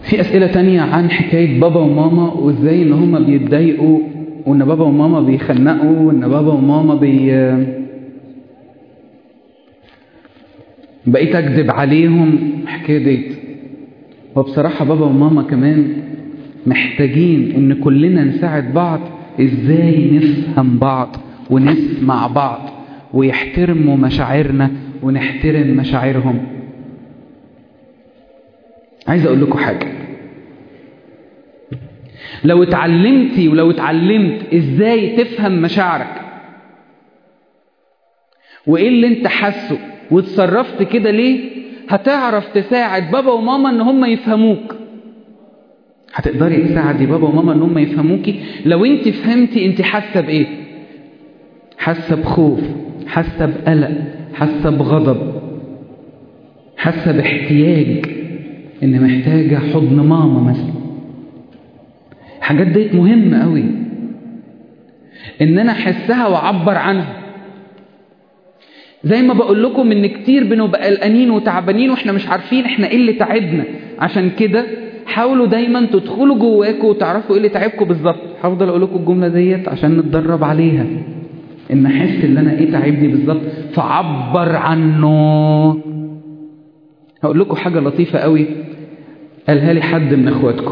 في أسئلة تانية عن حكاية بابا وماما وإزاي إن هما بيتضايقوا وإن بابا وماما بيخنقوا وإن بابا وماما بي بقيت أكذب عليهم الحكاية ديت وبصراحة بابا وماما كمان محتاجين إن كلنا نساعد بعض إزاي نفهم بعض ونسمع بعض ويحترموا مشاعرنا ونحترم مشاعرهم عايز اقول لكم حاجة لو اتعلمتي ولو اتعلمت ازاي تفهم مشاعرك وايه اللي انت حاسه وتصرفت كده ليه هتعرف تساعد بابا وماما ان هم يفهموك هتقدري تساعدي بابا وماما ان هم يفهموكي لو انت فهمتي انت حاسه بايه حاسه بخوف حاسه بقلق حاسه بغضب حاسه باحتياج ان محتاجه حضن ماما مثلا الحاجات ديت مهمه قوي ان انا احسها واعبر عنها زي ما بقول لكم ان كتير بنبقى قلقانين وتعبانين واحنا مش عارفين احنا ايه اللي تعبنا عشان كده حاولوا دايما تدخلوا جواكم وتعرفوا ايه اللي تعبكم بالظبط هفضل اقول لكم الجمله ديت عشان نتدرب عليها ان احس ان انا ايه تعبني بالظبط فعبر عنه هقول لكم حاجه لطيفه قوي قالها لي حد من اخواتكم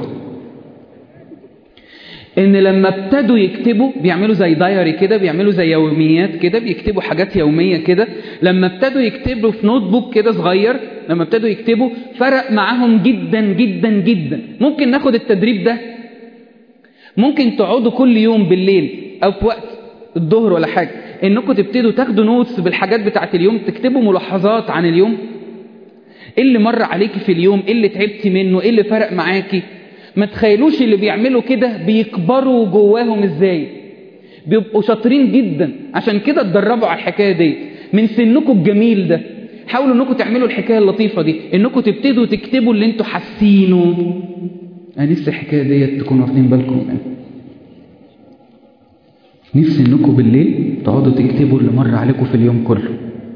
ان لما ابتدوا يكتبوا بيعملوا زي دايري كده بيعملوا زي يوميات كده بيكتبوا حاجات يوميه كده لما ابتدوا يكتبوا في نوت بوك كده صغير لما ابتدوا يكتبوا فرق معاهم جدا جدا جدا ممكن ناخد التدريب ده ممكن تقعدوا كل يوم بالليل او في وقت الظهر ولا حاجه انكم تبتدوا تاخدوا نوتس بالحاجات بتاعت اليوم تكتبوا ملاحظات عن اليوم ايه اللي مر عليكي في اليوم ايه اللي تعبتي منه ايه اللي فرق معاكي ما تخيلوش اللي بيعملوا كده بيكبروا جواهم ازاي بيبقوا شاطرين جدا عشان كده اتدربوا على الحكايه دي من سنكم الجميل ده حاولوا انكم تعملوا الحكايه اللطيفه دي انكم تبتدوا تكتبوا اللي انتوا حاسينه انا نفسي الحكايه ديت تكونوا واخدين بالكم منها نفسي انكم بالليل تقعدوا تكتبوا اللي مر عليكم في اليوم كله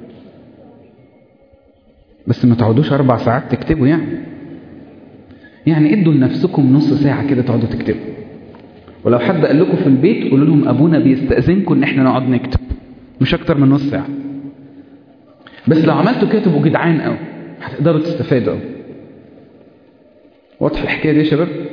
بس ما تقعدوش اربع ساعات تكتبوا يعني يعني ادوا لنفسكم نص ساعة كده تقعدوا تكتبوا ولو حد قال لكم في البيت قولوا لهم ابونا بيستأذنكم ان احنا نقعد نكتب مش اكتر من نص ساعة بس لو عملتوا كده تبقوا جدعان قوي هتقدروا تستفادوا قوي واضح الحكاية دي يا شباب